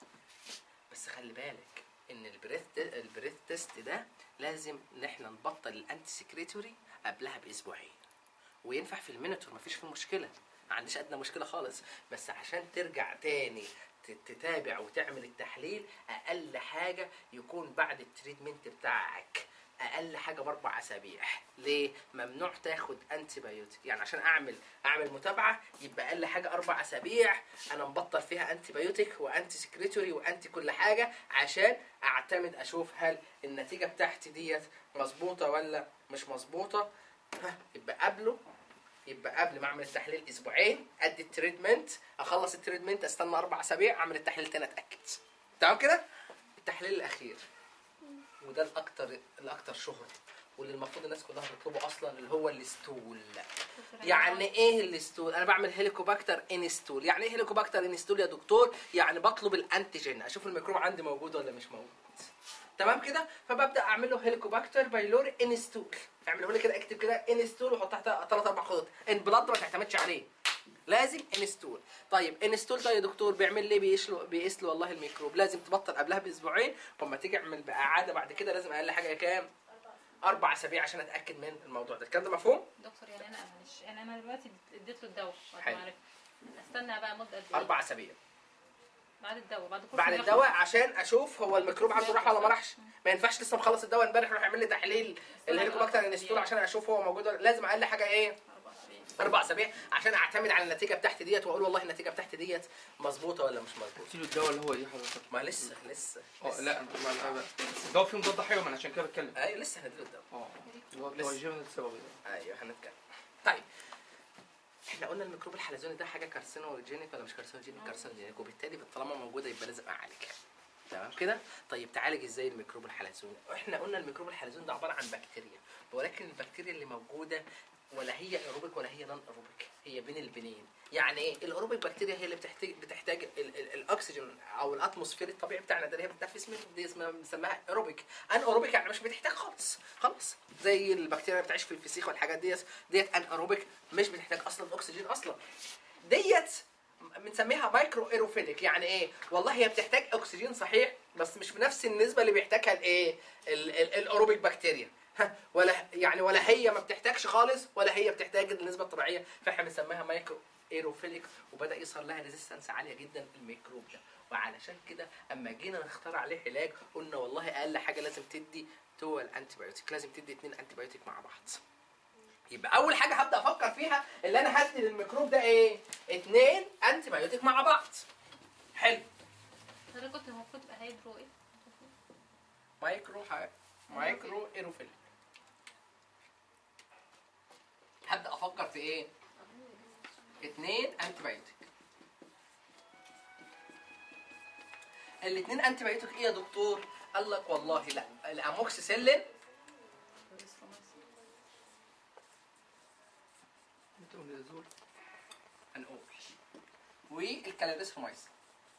بس خلي بالك ان البريث البريث تيست ده لازم ان احنا نبطل الانتي سكريتوري قبلها باسبوعين وينفع في المينيتور مفيش فيه مشكله ما عنديش ادنى مشكله خالص بس عشان ترجع تاني ت- تتابع وتعمل التحليل اقل حاجه يكون بعد التريتمنت بتاعك اقل حاجه باربع اسابيع ليه ممنوع تاخد انتي بايوتيك يعني عشان اعمل اعمل متابعه يبقى اقل حاجه اربع اسابيع انا مبطل فيها انتي بايوتيك وانتي سكريتوري وانتي كل حاجه عشان اعتمد اشوف هل النتيجه بتاعتي ديت مظبوطه ولا مش مظبوطه ها، يبقى قبله يبقى قبل ما اعمل التحليل اسبوعين ادي التريتمنت اخلص التريتمنت استنى اربع اسابيع اعمل التحليل تاني اتاكد تمام كده التحليل الاخير وده الاكثر الاكثر شهره واللي المفروض الناس كلها بتطلبه اصلا اللي هو الاستول يعني ايه الاستول انا بعمل هيليكوباكتر انستول يعني ايه هيليكوباكتر انستول يا دكتور يعني بطلب الانتيجين اشوف الميكروب عندي موجود ولا مش موجود تمام كده فببدا اعمل له هيليكوباكتر بايلوري انستول اعمله لي كده اكتب كده انستول وحط تحتها ثلاث اربع خطوط ان بلاد ما تعتمدش عليه لازم انستول طيب انستول ده يا دكتور بيعمل ليه بيقيس له بيقيس له والله الميكروب لازم تبطل قبلها باسبوعين واما تيجي اعمل بقى عاده بعد كده لازم اقل حاجه كام اربع اسابيع عشان اتاكد من الموضوع ده الكلام ده مفهوم دكتور يعني انا معلش يعني انا دلوقتي اديت له الدواء بعد حلو. ما عرفت استنى بقى مده قد ايه؟ اربع اسابيع بعد الدواء بعد كل بعد يوم الدواء عشان اشوف هو الميكروب عنده راح ولا ما راحش ما ينفعش لسه مخلص الدواء امبارح يروح يعمل لي تحليل الهيليكوباكتر انستول عشان اشوف هو موجود ولا لازم اقل حاجه ايه أربع أسابيع. اربع اسابيع عشان اعتمد على النتيجه بتاعتي ديت واقول والله النتيجه بتاعتي ديت مظبوطه ولا مش مظبوطه له الدواء اللي هو ايه حضرتك؟ ما لسه لسه اه لسه. لا انت ما- ما- بس الدواء فيه مضاد حيوي ما انا عشان كده بتكلم ايوه لسه هنديله الدواء اه اللي هو لسه. بتاع الجيم السبب ده ايوه هنتكلم طيب احنا قلنا الميكروب الحلزوني ده حاجه كارسينوجينيك ولا مش كارسينوجينيك كارسينوجينيك وبالتالي طالما موجوده يبقى لازم اعالجها تمام كده طيب تعالج ازاي الميكروب الحلزوني احنا قلنا الميكروب الحلزوني ده عباره عن بكتيريا ولكن البكتيريا اللي موجوده ولا هي ايروبيك ولا هي نون ايروبيك هي بين البنين يعني ايه الايروبيك بكتيريا هي اللي بتحتاج بتحتاج ال- ال- الاكسجين او الاتموسفير الطبيعي بتاعنا ده اللي هي بتتنفس منه دي اسمها بنسميها ايروبيك ان ايروبيك يعني مش بتحتاج خالص خلاص زي البكتيريا اللي بتعيش في الفسيخ والحاجات ديت ديت ان ايروبيك مش بتحتاج اصلا اكسجين اصلا ديت بنسميها مايكرو ايروفيليك يعني ايه والله هي بتحتاج اكسجين صحيح بس مش بنفس النسبه اللي بيحتاجها الايه ال- ال- الايروبيك بكتيريا ها، ولا يعني ولا هي ما بتحتاجش خالص ولا هي بتحتاج النسبه الطبيعيه فاحنا بنسميها مايكرو ايروفيليك وبدا يظهر لها ريزيستنس عاليه جدا الميكروب ده وعلشان كده اما جينا نختار عليه علاج قلنا والله اقل حاجه لازم تدي تول انتي بايوتيك لازم تدي اتنين انتي بايوتيك مع بعض يبقى اول حاجه هبدا افكر فيها اللي انا هدي للميكروب ده ايه اتنين انتي بايوتيك مع بعض حلو حضرتك كنت المفروض تبقى هيدرو ايه؟ مايكرو ح... مايكرو ايروفيل هبدا افكر في ايه اتنين انتي بايوتيك الاتنين انتي بايوتيك ايه يا دكتور قال لك والله لا الاموكسيسيلين ميتونيزول هنقول والكالوريسفومايسين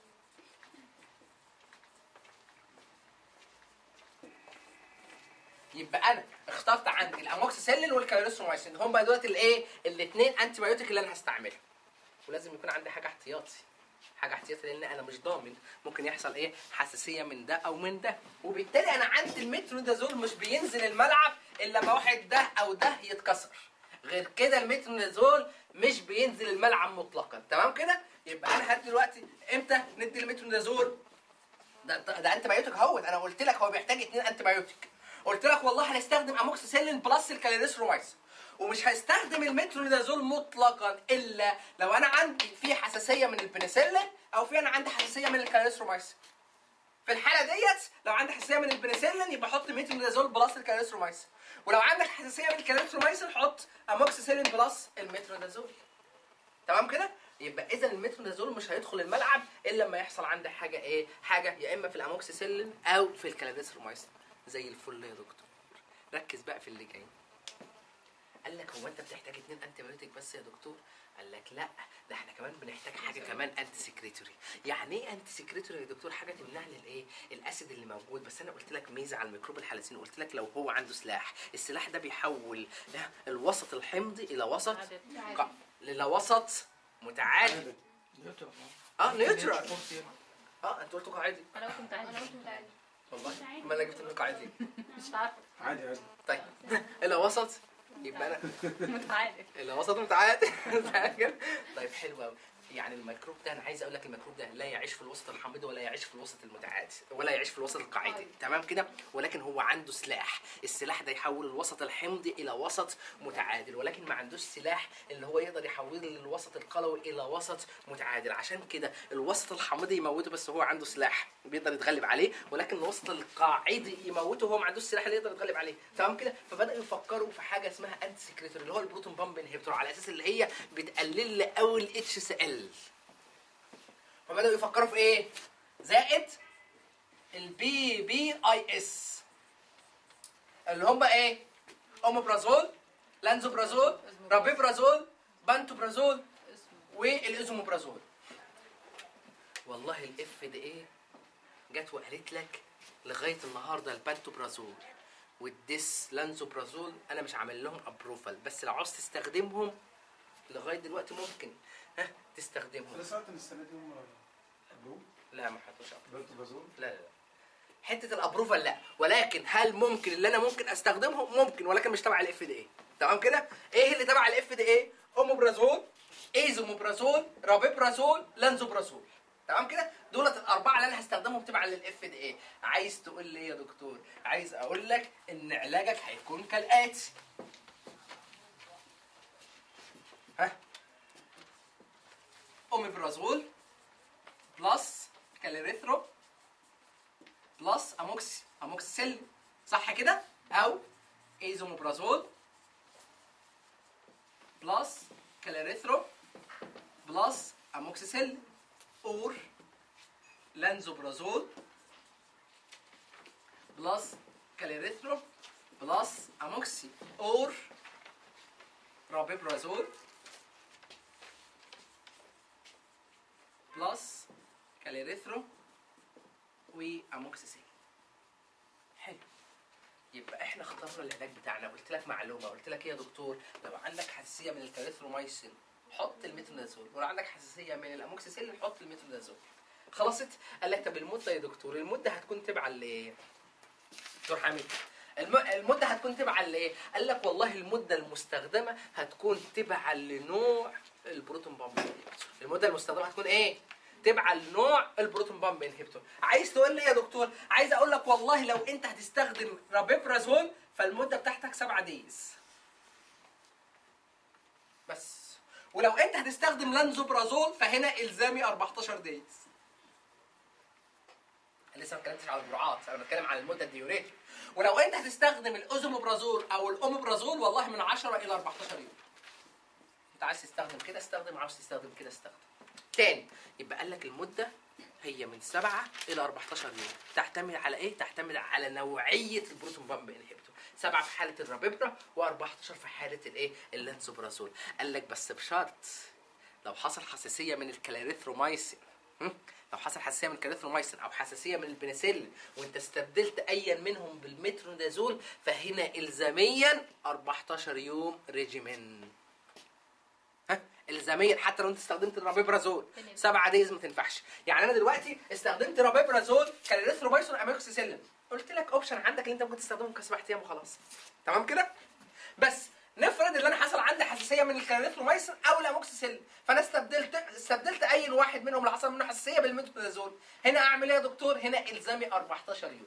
يبقى انا اخترت عندي الاموكسيسيلين والكالوريسفومايسين هم بقى دلوقتي الايه الاثنين انتي بايوتيك اللي انا هستعملهم ولازم يكون عندي حاجه احتياطي حاجه احتياطي لان انا مش ضامن ممكن يحصل ايه حساسيه من ده او من ده وبالتالي انا عندي المترونيدازول مش بينزل الملعب الا لما واحد ده او ده يتكسر غير كده المترونيدازول مش بينزل الملعب مطلقا تمام كده يبقى انا هدي دلوقتي امتى ندي المترونيدازول ده ده, ده انتي بايوتيك اهوت انا قلت لك هو بيحتاج اتنين انتي بايوتيك قلت لك والله هنستخدم اموكسيسيلين بلس الكاليريسرومايسين ومش هستخدم المترونيدازول مطلقا الا لو انا عندي في حساسيه من البنسلين او في انا عندي حساسيه من الكاليريسرومايسين في الحاله ديت لو عندك حساسيه من البنسلين يبقى حط مترونيدازول بلس الكاليريسرومايسين ولو عندك حساسيه من الكاليريسرومايسين حط اموكسيسيلين بلس المترونيدازول تمام كده يبقى اذا المترونيدازول مش هيدخل الملعب الا لما يحصل عندي حاجه ايه حاجه يا اما في الاموكسيسيلين او في الكاليريسرومايسين زي الفل يا دكتور ركز بقى في اللي جاي قال لك هو انت بتحتاج اتنين انتي بايوتيك بس يا دكتور قال لك لا ده احنا كمان بنحتاج حاجه كمان انتي سكريتوري يعني ايه انتي سكريتوري يا دكتور حاجه تمنع لي الايه الاسيد اللي موجود بس انا قلت لك ميزه على الميكروب الحلزوني قلت لك لو هو عنده سلاح السلاح ده بيحول الوسط الحمضي الى وسط عدد. ق- الى وسط متعادل نيوترال اه نيوترال فورس يعني. اه انت قلت قاعدي انا كنت انا عادي قلت متعادل والله ما انا جبت لك قاعدي مش عارفه عادي عادي طيب الى وسط يبقى انا متعادل الى وسط متعادل طيب حلو قوي يعني الميكروب ده انا عايز اقول لك الميكروب ده لا يعيش في الوسط الحامضي ولا يعيش في الوسط المتعادل ولا يعيش في الوسط القاعدي تمام كده ولكن هو عنده سلاح السلاح ده يحول الوسط الحمضي الى وسط متعادل ولكن ما عندوش سلاح اللي هو يقدر يحول الوسط القلوي الى وسط متعادل عشان كده الوسط الحامضي يموته بس هو عنده سلاح بيقدر يتغلب عليه ولكن الوسط القاعدي يموته وهو ما عندوش سلاح اللي يقدر يتغلب عليه تمام كده فبداوا يفكروا في حاجه اسمها انتي سكريتوري اللي هو البروتون بامب انهبيتور على اساس اللي هي بتقلل لي قوي الاتش سي ال فبداوا يفكروا في ايه زائد البي بي اي اس اللي هم ايه اوموبرازول لانزوبرازول رابيبرازول بانتوبرازول اسمه والازوموبرازول والله الاف دي ايه جت وقالت لك لغايه النهارده البانتوبرازول والديس لانزوبرازول انا مش عامل لهم ابروفال بس لو عاوز تستخدمهم لغايه دلوقتي ممكن ها تستخدمهم انا سمعت ان السنه دي هم قبلوه لا ما حطوش أبروفال. بنتوبازول لا لا لا حته الابروفال لا ولكن هل ممكن اللي انا ممكن استخدمهم ممكن ولكن مش تبع الاف دي اي تمام كده ايه اللي تبع الاف دي اي اوموبرازول ايزوموبرازول رابيبرازول لانزوبرازول تمام كده دولت الاربعه اللي انا هستخدمهم تبع للاف دي اي عايز تقول لي إيه يا دكتور عايز اقول لك ان علاجك هيكون كالاتي ها اوميبرازول بلس كاليريثرو بلس اموكسي اموكسيسيل صح كده او ايزوموبرازول بلس كاليريثرو بلس اموكسيسيل اور لانزوبرازول بلس كاليريثرو بلس اموكسي اور رابيبرازول بلس كاليريثرو واموكسيسيل حلو يبقى احنا اخترنا العلاج بتاعنا قلت لك معلومه قلت لك ايه يا دكتور لو عندك حساسيه من الكاليثرومايسين حط الميتronidazole ولو عندك حساسيه من الاموكسيسيلين حط الميتronidazole خلصت قال لك طب المده يا دكتور المده هتكون تبع لايه دكتور حميد الم... المده هتكون تبع لايه قال لك والله المده المستخدمه هتكون تبع لنوع البروتون بامب inhibitor. المده المستخدمه هتكون ايه تبع لنوع البروتون بامب انهبيتور عايز تقول لي إيه يا دكتور عايز اقول لك والله لو انت هتستخدم رابيبرازول فالمده بتاعتك 7 دايز بس ولو انت هتستخدم لانزوبرازول فهنا الزامي 14 دايز لسه ما اتكلمتش على الجرعات انا بتكلم على المده الديوريتيك ولو انت هتستخدم الاوزوموبرازول او الاوموبرازول والله من 10 الى 14 يوم انت عايز تستخدم كده استخدم عاوز تستخدم كده استخدم تاني يبقى قال لك المده هي من 7 الى 14 يوم تعتمد على ايه تعتمد على نوعيه البروتون بامب انهبيتور 7 في حاله الرابيبرا و14 في حاله الايه اللانسوبرازول قال لك بس بشرط لو حصل حساسيه من الكلاريثرومايسين هم؟ لو حصل حساسيه من الكلاريثرومايسين او حساسيه من البنسلين وانت استبدلت ايا منهم بالمترونيدازول فهنا الزاميا 14 يوم ريجيمين ها الزاميا حتى لو انت استخدمت الرابيبرازول تمام. سبعة دايز ما تنفعش يعني انا دلوقتي استخدمت رابيبرازول كالريثرومايسون اميكسيسيلين قلت لك اوبشن عندك اللي انت ممكن تستخدمه كسبع ايام وخلاص تمام كده بس نفرض ان انا حصل عندي حساسيه من الكالريثرومايسين او الاموكسيسيلين فانا استبدلت استبدلت اي واحد منهم اللي حصل منه حساسيه بالميترونيدازول هنا اعمل ايه يا دكتور هنا الزامي 14 يوم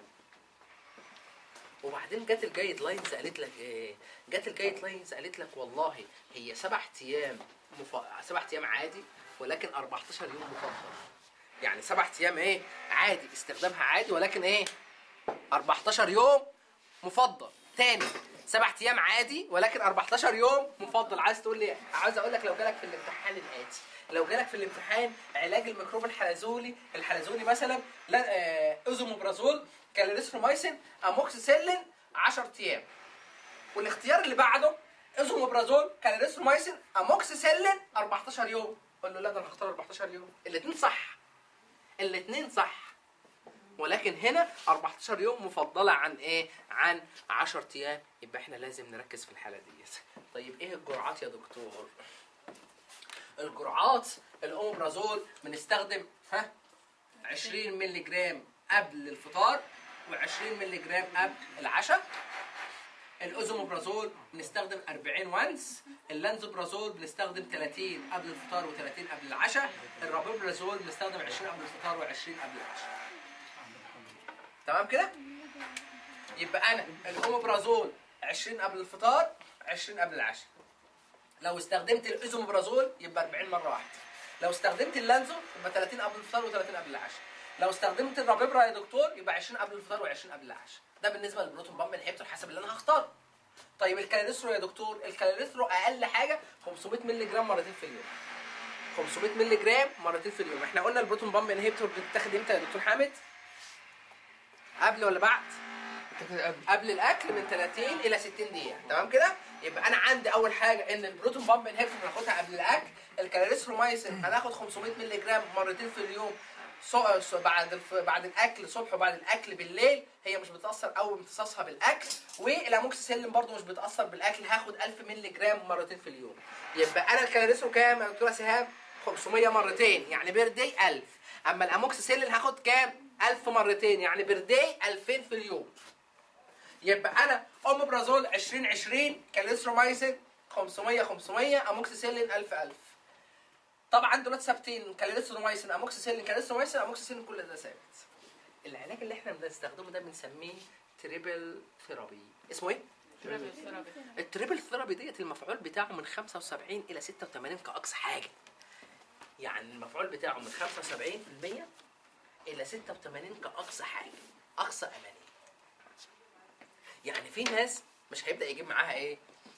وبعدين جت الجايد لاينز قالت لك ايه جت الجايد لاينز قالت لك والله هي سبع ايام مف... سبع ايام عادي ولكن 14 يوم مفضل يعني سبع ايام ايه عادي استخدامها عادي ولكن ايه 14 يوم مفضل تاني سبع ايام عادي ولكن 14 يوم مفضل عايز تقول لي عايز اقول لك لو جالك في الامتحان الاتي لو جالك في الامتحان علاج الميكروب الحلزوني الحلزوني مثلا لا آه، اوزوموبرازول كالوريثرومايسين اموكسيسيلين 10 ايام والاختيار اللي بعده اوزوموبرازول كالوريثرومايسين اموكسيسيلين 14 يوم قول له لا ده انا هختار 14 يوم الاثنين صح الاثنين صح ولكن هنا 14 يوم مفضلة عن ايه؟ عن 10 ايام يبقى احنا لازم نركز في الحالة دي طيب ايه الجرعات يا دكتور؟ الجرعات الاومبرازول بنستخدم ها 20 مللي جرام قبل الفطار و20 مللي جرام قبل العشاء الاوزوموبرازول بنستخدم 40 وانس اللانزوبرازول بنستخدم 30 قبل الفطار و30 قبل العشاء الرابيبرازول بنستخدم 20 قبل الفطار و20 قبل العشاء تمام كده يبقى انا الاوموبرازول 20 قبل الفطار 20 قبل العشاء لو استخدمت الايزوموبرازول يبقى 40 مره واحده لو استخدمت اللانزو يبقى 30 قبل الفطار و30 قبل العشاء لو استخدمت الرابيبرا يا دكتور يبقى 20 قبل الفطار و20 قبل العشاء ده بالنسبه للبروتون بامب انهبيتور حسب اللي انا هختاره طيب الكالوريثرو يا دكتور الكالوريثرو اقل حاجه 500 مللي جرام مرتين في اليوم 500 مللي جرام مرتين في اليوم احنا قلنا البروتون بامب انهبيتور بتتاخد امتى يا دكتور حامد قبل ولا بعد انت كده قبل قبل الاكل من 30 الى 60 دقيقه تمام كده يبقى انا عندي اول حاجه ان البروتون بامب انهبيتور هناخدها قبل الاكل الكالوريثرومايسين هناخد 500 مللي جرام مرتين في اليوم صو... صو- بعد الف... بعد الاكل الصبح وبعد الاكل بالليل هي مش بتاثر قوي امتصاصها بالاكل والاموكسيسيلين برضو مش بتاثر بالاكل هاخد 1000 مللي جرام مرتين في اليوم يبقى انا الكالوريثرو كام يا دكتوره سهام 500 مرتين يعني بير داي 1000 اما الاموكسيسيلين هاخد كام 1000 مرتين يعني بير داي 2000 في اليوم يبقى انا اومبرازول 2020 كاليسترومايسين 500 500 اموكسيسيلين 1000 1000 طبعا دول ثابتين كاليسترومايسين اموكسيسيلين كاليسترومايسين اموكسيسيلين كل ده ثابت العلاج اللي احنا بنستخدمه ده بنسميه تريبل ثيرابي اسمه ايه رابط رابط التريبل ثيرابي ديت المفعول بتاعه من 75 الى 86 كاقصى حاجه يعني المفعول بتاعه من 75% الى 86 كاقصى حاجه اقصى اماني يعني في ناس مش هيبدا يجيب معاها ايه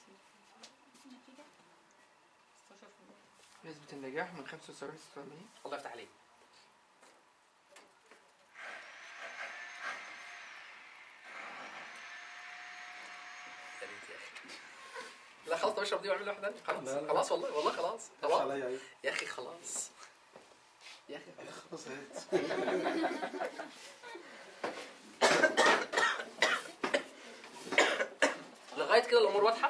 16% نسبة النجاح من 75 ل 86 الله يفتح عليك يا ريت يا اخي لا خلاص طب اشرب دي واعمل واحده خلاص لا، لا. خلاص والله والله خلاص خلاص خلاص عليا ايه يا اخي خلاص يا اخي خلاص خلاص هات لغايه كده الامور واضحه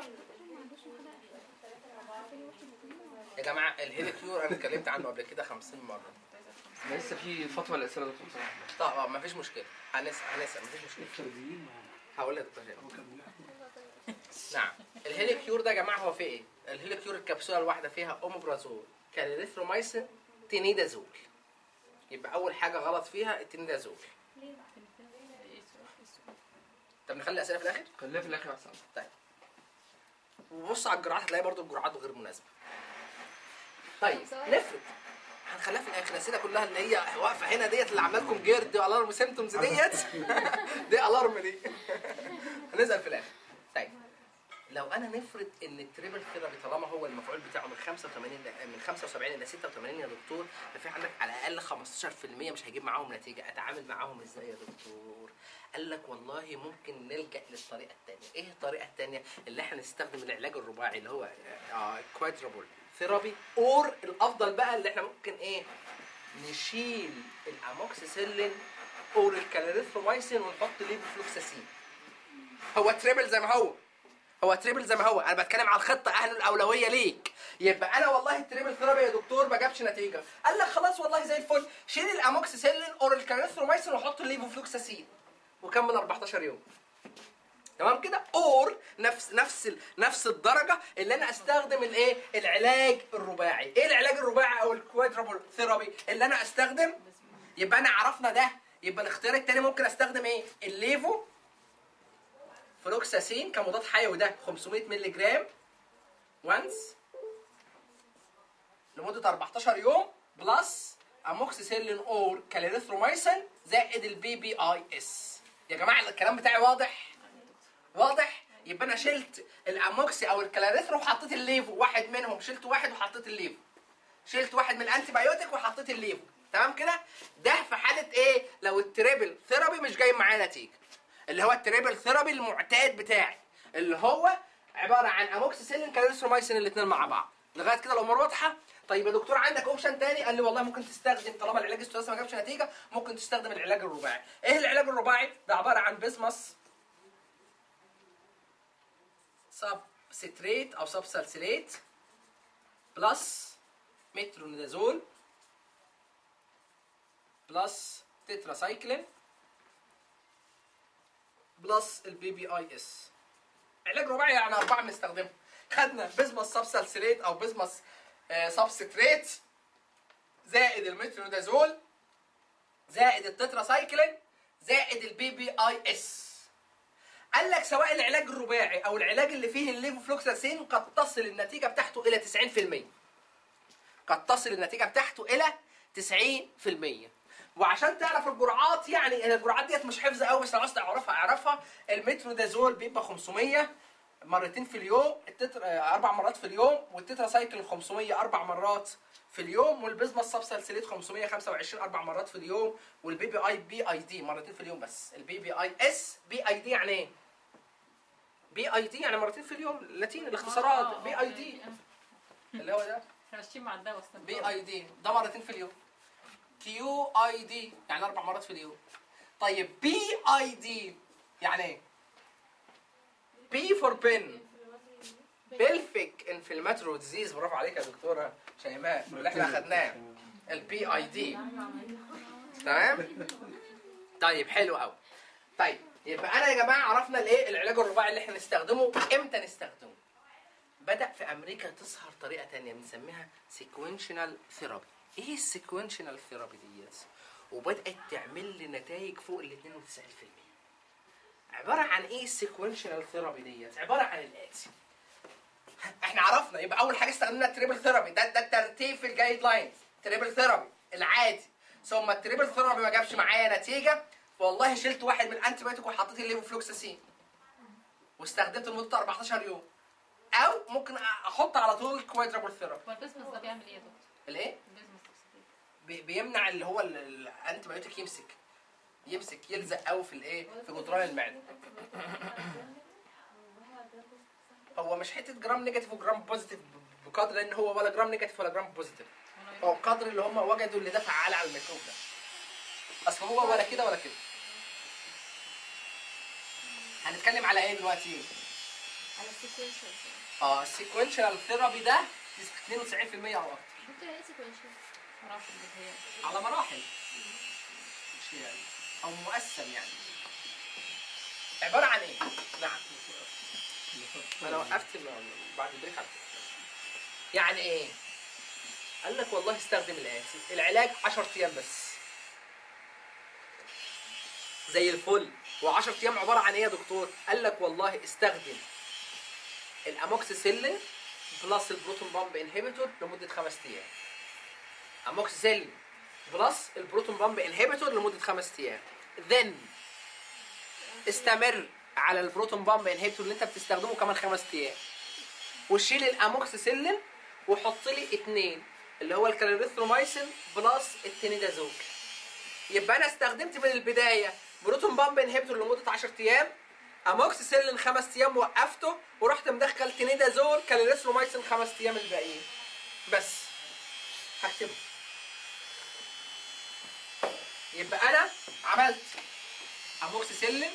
يا جماعه الهيليكيور انا اتكلمت عنه قبل كده 50 مره انا لسه في فترة الأسئلة دكتور بصراحة طب اه مفيش مشكله هنسال هنسال مفيش مشكله الفرديين هقول لك دكتور جابر. هو كان بيحكي نعم الهيليكيور ده يا جماعه هو فيه ايه؟ الهيليكيور الكبسوله الواحده فيها اوموبرازول كاليثرومايسين تينيدازول يبقى اول حاجه غلط فيها التينيدازول طب نخلي الاسئله في الاخر خليها في الآخر أحسن وبص على الجرعات هتلاقي برضو الجرعات غير مناسبه طيب نفرض هنخليها في الاخر الاسئله كلها اللي هي واقفه هنا ديت اللي عامله لكم جيرد الارم سيمتومز ديت دي الارم دي هنسال في الاخر طيب لو انا نفرض ان التريبل ثيرابي طالما هو المفعول بتاعه من 85 ل- من 75 الى 86 يا دكتور ففي عندك على الاقل 15% مش هيجيب معاهم نتيجه اتعامل معاهم ازاي يا دكتور؟ قال لك والله ممكن نلجا للطريقه الثانيه، ايه الطريقه الثانيه؟ اللي احنا نستخدم العلاج الرباعي اللي هو كوادربل ثيرابي اور الافضل بقى اللي احنا ممكن ايه؟ نشيل الاموكسيسيلين اور الكالوريثرومايسين ونحط ليفوفلوكساسين. هو تريبل زي ما هو هو تريبل زي ما هو انا بتكلم على الخطه اهل الاولويه ليك يبقى انا والله التريبل ثيرابي يا دكتور ما جابش نتيجه قال لك خلاص والله زي الفل شيل الاموكسيسيلين اور الكالوريثرومايسين وحط الليفوفلوكساسين وكمل 14 يوم تمام كده اور نفس نفس ال- نفس الدرجه اللي انا استخدم الايه العلاج الرباعي ايه العلاج الرباعي او الكوادربل ثيرابي اللي انا استخدم يبقى انا عرفنا ده يبقى الاختيار التاني ممكن استخدم ايه الليفو فلوكساسين كمضاد حيوي ده 500 مللي جرام وانس لمده 14 يوم بلس اموكسيسيلين اور كاليريثرومايسين زائد البي بي اي اس يا جماعه الكلام بتاعي واضح واضح يبقى انا شلت الاموكسي او الكالاريثرو وحطيت الليفو واحد منهم شلت واحد وحطيت الليفو شلت واحد من الانتي بايوتيك وحطيت الليفو تمام كده ده في حاله ايه لو التريبل ثيرابي مش جايب معايا نتيجه اللي هو التريبل ثيرابي المعتاد بتاعي اللي هو عباره عن اموكسيسيلين كالوريثرومايسين الاثنين مع بعض لغايه كده الامور واضحه طيب يا دكتور عندك اوبشن تاني قال لي والله ممكن تستخدم طالما العلاج الثلاثي ما جابش نتيجه ممكن تستخدم العلاج الرباعي ايه العلاج الرباعي ده عباره عن بيسمس سب ستريت او سب سالسيليت بلس مترونيدازول بلس تتراسايكلين بلس البي بي اي اس علاج رباعي يعني اربعه بنستخدمهم خدنا بيزمس سب سالسيليت او بيزمس سب ستريت زائد المترونيدازول زائد التتراسايكلين زائد البي بي اي اس قال لك سواء العلاج الرباعي او العلاج اللي فيه الليفوفلوكساسين قد تصل النتيجه بتاعته الى 90% قد تصل النتيجه بتاعته الى 90% وعشان تعرف الجرعات يعني الجرعات ديت مش حفظ قوي بس لو عايز تعرفها اعرفها المترودازول بيبقى 500 مرتين في اليوم التتر آه، اربع مرات في اليوم والتترا سايكل 500 اربع مرات في اليوم والبيزما السبسلسليت 525 اربع مرات في اليوم والبي بي اي بي اي دي مرتين في اليوم بس البي بي اي اس بي اي دي يعني ايه؟ بي اي دي يعني مرتين في اليوم لاتين الاختصارات بي اي دي اللي هو ده احنا ماشيين مع الدواء اصلا بي اي دي ده مرتين في اليوم كيو اي دي يعني اربع مرات في اليوم طيب بي اي دي يعني ايه بي فور بن بلفيك انفلاماتوري ديزيز برافو عليك يا دكتوره شيماء اللي احنا اخدناه البي اي دي تمام طيب حلو قوي طيب يبقى انا يا جماعه عرفنا الايه العلاج الرباعي اللي احنا نستخدمه امتى نستخدمه بدأ في أمريكا تظهر طريقة تانية بنسميها سيكونشنال ثيرابي. إيه السيكونشنال ثيرابي ديت؟ وبدأت تعمل لي نتائج فوق ال 92%. عبارة عن إيه السيكونشنال ثيرابي ديت؟ عبارة عن الآتي. إحنا عرفنا يبقى أول حاجة استخدمنا التريبل ثيرابي ده ده الترتيب في الجايد لاينز. تريبل ثيرابي العادي. ثم التريبل ثيرابي ما جابش معايا نتيجة والله شلت واحد من الانتي بايوتيك وحطيت الليفوفلوكساسين. واستخدمته لمدة 14 يوم. او ممكن احط على طول كوادرابل ثيرابي هو البيزنس ده بيعمل ايه يا دكتور؟ الايه البيزنس تفصيلي. بي- بيمنع اللي هو ال- الانتي بايوتيك يمسك يمسك يلزق قوي في الايه في جدران المعده هو مش حته جرام نيجاتيف وجرام بوزيتيف ب- بقدر ان هو ولا جرام نيجاتيف ولا جرام بوزيتيف هو القدر اللي هم وجدوا اللي دفع عالي على الميكروب ده اصل هو ولا كده ولا كده هنتكلم على ايه دلوقتي على السيكونشال اه السيكونشال ثيرابي ده 92% او اكتر دكتور ايه سيكونشال؟ معرفش اللي هي على مراحل مش يعني او مقسم يعني عباره عن ايه؟ نعم انا وقفت م- بعد البريك على فكرة. يعني ايه؟ قال لك والله استخدم الاتي العلاج 10 ايام بس زي الفل و10 ايام عباره عن ايه يا دكتور؟ قال لك والله استخدم الاموكسيسيلين بلس البروتون بامب انهبيتور لمده خمس ايام اموكسيسيلين بلس البروتون بامب انهبيتور لمده خمس ايام then استمر على البروتون بامب انهبيتور اللي انت بتستخدمه كمان خمس ايام وشيل الاموكسيسيلين وحط لي اتنين اللي هو الكالوريثرومايسين بلس التينيدازول يبقى انا استخدمت من البدايه بروتون بامب انهبيتور لمده 10 ايام اموكسيسيلين خمس ايام وقفته ورحت مدخل تينيدازول كالوريثرومايسين خمس ايام الباقيين بس هكتبه يبقى انا عملت اموكسيسيلين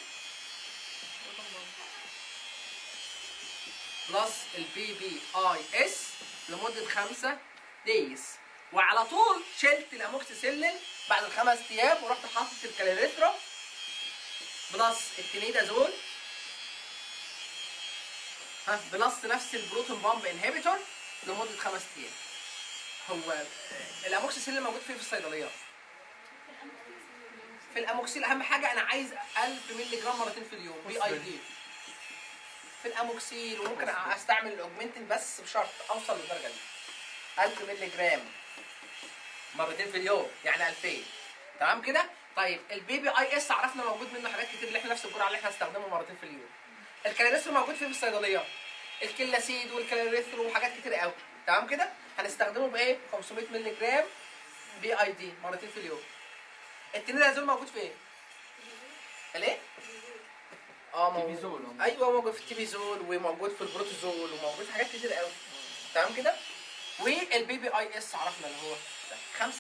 بلس البي بي اي اس لمده خمسة دايز وعلى طول شلت الاموكسيسيلين بعد الخمس ايام ورحت حاطط الكالوريثرا بلس التينيدازول ها بلس نفس البروتون بامب انهبيتور لمده خمس ايام هو آه، الاموكسيسيلين موجود فين في الصيدليات في الاموكسيل اهم حاجه انا عايز 1000 مللي جرام مرتين في اليوم بي اي دي في الاموكسيل وممكن استعمل الاوجمنتين بس بشرط اوصل للدرجه دي 1000 مللي جرام مرتين في اليوم يعني 2000 تمام كده طيب البي بي اي اس عرفنا موجود منه حاجات كتير اللي احنا نفس الجرعه اللي احنا هنستخدمه مرتين في اليوم الكالوريثرو موجود فين في الصيدليات الكلاسيد والكالوريثرو وحاجات كتير قوي تمام كده هنستخدمه بايه 500 مللي جرام بي اي دي مرتين في اليوم التنيدازول موجود فين الايه اه موجود تيبيزول، آه. ايوه موجود في التيبيزول وموجود في البروتوزول وموجود في حاجات كتير قوي تمام كده والبي بي اي اس عرفنا اللي هو ده